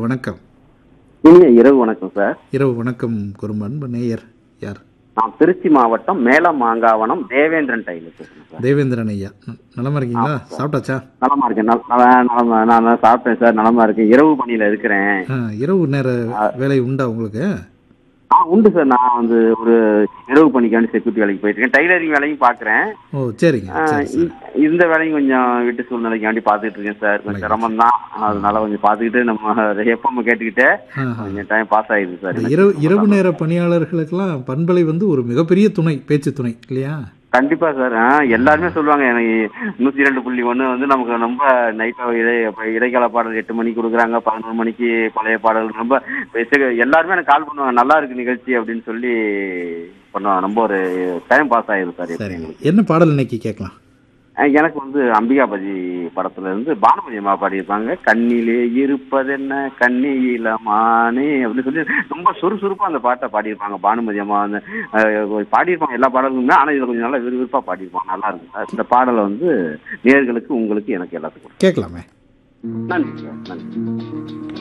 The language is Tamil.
வணக்கம் இனிய இரவு வணக்கம் சார் இரவு வணக்கம் குறும் அன்பு நேயர் யார் நான் திருச்சி மாவட்டம் மேலமாங்காவனம் தேவேந்திரன் டைலர் பேசுறேன் சார் தேவேந்திரன் ஐயா ந- நலமா இருக்கீங்களா சாப்பிட்டாச்சா நலமா இருக்கேன் நல- நல- நலமா நான் நான் சாப்பிட்டேன் சார் நலமா இருக்கேன் இரவு பணியில இருக்கிறேன் ஆ, இரவு நேர வேலை உண்டா உங்களுக்கு ஆ உண்டு சார் நான் வந்து ஒரு இரவு பணிக்காண்டி செக்யூரிட்டி வேலைக்கு போயிட்டு இருக்கேன் டைலரிங் வேலையும் பாக்குறேன் ஓ சரிங்க ஆ, சரி சரி இ- இந்த வேலையும் கொஞ்சம் வீட்டு சூழ்நிலைக்காண்டி பாத்துக்கிட்டு இருக்கேன் சார் கொஞ்சம் சிரமம் தான் அதனால கொஞ்சம் பாத்துக்கிட்டு நம்ம எப்பவும் கேட்டுக்கிட்டே ஆ, ஆ. கொஞ்சம் டைம் பாஸ் ஆயிடுது சார் இந்த எனக்கு. இரவு இரவு நேர பணியாளர்களுக்கெல்லாம் பண்பலை வந்து ஒரு மிகப்பெரிய துணை பேச்சு துணை இல்லையா கண்டிப்பா சார் ஆ, எல்லாருமே சொல்லுவாங்க எனக்கு நூத்தி ரெண்டு புள்ளி ஒண்ணு வந்து நமக்கு ரொம்ப நைட்டா இடை அப்ப இடைக்கால பாடல் எட்டு மணிக்கு கொடுக்குறாங்க பதினொரு மணிக்கு பழைய பாடல் ரொம்ப பெருசு- எல்லாருமே எனக்கு கால் பண்ணுவாங்க நல்லா இருக்கு நிகழ்ச்சி அப்படின்னு சொல்லி பண்ணுவாங்க ரொம்ப ஒரு டைம் பாஸ் ஆயிரும் சார் எப்படி சரிங்க எங்களுக்கு. என்ன பாடல் இன்னைக்கு கேட்கலாம் அஹ் எனக்கு வந்து அம்பிகாபதி படத்துல இருந்து பானுமதி அம்மா பாடியிருப்பாங்க கண்ணிலே இருப்பதென்ன கண்ணியில மானே அப்படின்னு சொல்லி ரொம்ப சுறுசுறுப்பா அந்த பாட்டை பாடியிருப்பாங்க பானுமதி அம்மா வந்து அஹ், பாடியிருப்பாங்க எல்லா பாடலுமே ஆனா இதுல கொஞ்சம் நல்லா விறுவிறுப்பா பாடியிருப்பாங்க நல்லா இருக்கும் சார் இந்த பாடலை வந்து நேர்களுக்கு உங்களுக்கு எனக்கு எல்லாத்துக்கும் கேட்கலாமே நன்றி சார் நன்றி